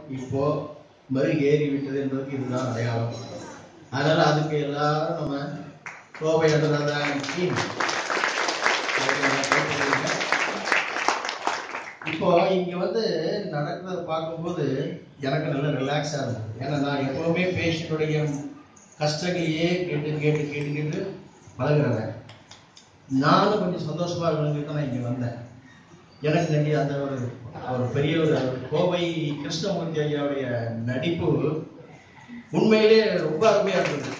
இப்போ மெருகேறி விட்டது என்பதற்கு இதுதான் அடையாளம் அதனால அதுக்கு எல்லாரும் நம்ம கோவை அனுராதன் டீம் இப்போ இங்க வந்து நடக்கிறத பார்க்கும்போது எனக்கு நல்ல ரிலாக்ஸா இருந்தது ஏன்னா நான் எப்பவுமே பேஷண்ட்டுடைய கஷ்டங்களையே கேட்டு கேட்டு கேட்டு கேட்டு பழகுறவன் நானும் கொஞ்சம் சந்தோஷமா இருக்கணுங்கிறது தான் நான் இங்க வந்தேன் எனக்கு இன்னைக்கு அந்த ஒரு ஒரு பெரிய ஒரு கோவை கிருஷ்ணமூர்த்தி ஐயாவுடைய நடிப்பு உண்மையிலே ரொம்ப அருமையா இருந்தது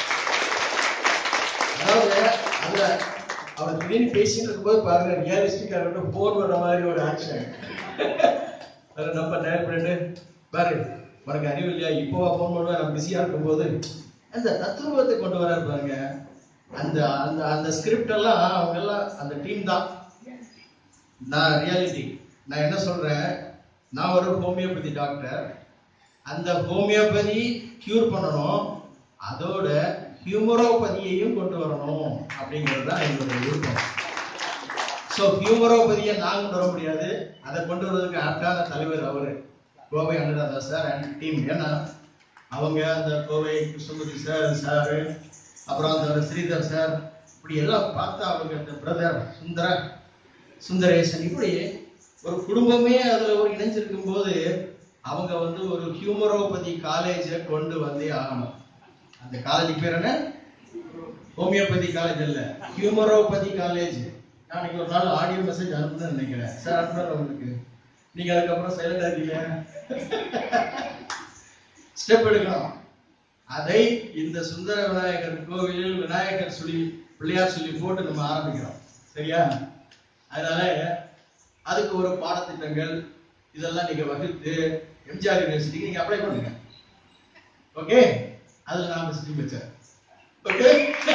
அதாவது அதுல அவர் திடீர்னு பேசிட்டு இருக்கும்போது பாருங்க ரியலிஸ்டிக்கா இருக்கட்டும் போன் வர மாதிரி ஒரு ஆக்ஷன் அது நம்ம நேர் ஃப்ரெண்டு பாரு உனக்கு அறிவு இல்லையா இப்போவா போன் பண்ணுவா நான் பிஸியா இருக்கும்போது அந்த தத்துவத்தை கொண்டு வராரு பாருங்க அந்த அந்த அந்த ஸ்கிரிப்ட் எல்லாம் அவங்க எல்லாம் அந்த டீம் தான் நான் ரியாலிட்டி நான் என்ன சொல்றேன் நான் ஒரு ஹோமியோபதி டாக்டர் அந்த ஹோமியோபதி கியூர் பண்ணணும் அதோட ஹியூமரோபதியையும் கொண்டு வரணும் அப்படிங்கிறது தான் எங்களுடைய விருப்பம் ஸோ ஹியூமரோபதியை நான் கொண்டு வர முடியாது அதை கொண்டு வரதுக்கு ஆப்டான தலைவர் அவரு Kovai Anuradha sir and team ஏன்னா அவங்க அந்த கோவை கிருஷ்ணமூர்த்தி சார் சார் அப்புறம் அந்த ஸ்ரீதர் சார் இப்படி எல்லாம் பார்த்தா அவங்க அந்த பிரதர் சுந்தர சுந்தரேசன் இப்படி ஒரு குடும்பமே அதுல ஒரு இணைஞ்சிருக்கும் போது அவங்க வந்து ஒரு ஹியூமரோபதி காலேஜை கொண்டு வந்தே ஆகணும் அந்த காலேஜ் பேர் என்ன ஹோமியோபதி காலேஜ் இல்ல ஹியூமரோபதி காலேஜ் நான் இன்னைக்கு ஒரு நாள் ஆடியோ மெசேஜ் அனுப்புனேன்னு நினைக்கிறேன் சார் அனுப்புறேன் உங்களுக்கு நீங்க அதுக்கப்புறம் சைலண்டா இருக்கீங்க ஸ்டெப் எடுக்கணும் அதை இந்த சுந்தர விநாயகர் கோவிலில் விநாயகர் சொல்லி பிள்ளையார் சொல்லி போட்டு நம்ம ஆரம்பிக்கிறோம் சரியா அதனால அதுக்கு ஒரு பாடத்திட்டங்கள் இதெல்லாம் நீங்க வகுத்து எம்ஜிஆர் யூனிவர்சிட்டிக்கு நீங்க அப்ளை பண்ணுங்க ஓகே அதுல நான் விசிட்டிங் வச்சேன் ஓகே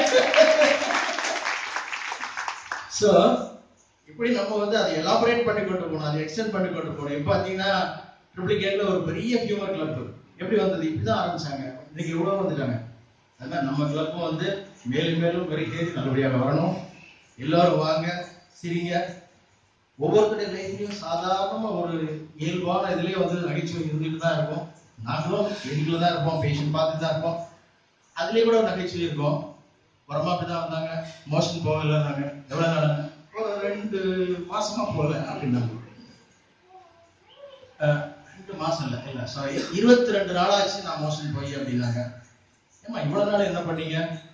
சோ இப்படி நம்ம வந்து அதை எலாபரேட் பண்ணி கொண்டு போகணும் அதை எக்ஸ்டெண்ட் பண்ணி கொண்டு போகணும் இப்போ பார்த்தீங்கன்னா ட்ரிப்ளிகேட்ல ஒரு பெரிய ஹியூமர் கிளப் எப்படி வந்தது இப்படிதான் ஆரம்பிச்சாங்க இன்னைக்கு இவ்வளவு வந்துட்டாங்க அதனால நம்ம கிளப்பும் வந்து மேலும் மேலும் மெருகேறி நல்லபடியாக வரணும் எல்லாரும் வாங்க சிரிங்க ஒவ்வொருத்தருடைய லைஃப்லயும் சாதாரணமா ஒரு இயல்பான இதுலயே வந்து நகைச்சுவை இருந்துட்டு தான் இருக்கும் நாங்களும் எங்களுக்குள்ள தான் இருப்போம் பேஷண்ட் பார்த்துட்டு தான் இருப்போம் அதுலயே கூட ஒரு நகைச்சுவை இருக்கும் வரமா அப்படிதான் வந்தாங்க மோஷன் போகலன்னாங்க எவ்வளவு நாள் ஒரு ரெண்டு மாசமா போகல அப்படின்னாங்க அஹ், ரெண்டு மாசம் இல்ல இல்ல சாரி இருபத்தி ரெண்டு நாளாச்சு நான் மோஷன் போய் அப்படின்னாங்க ஏமா இவ்வளவு நாள் என்ன பண்ணீங்க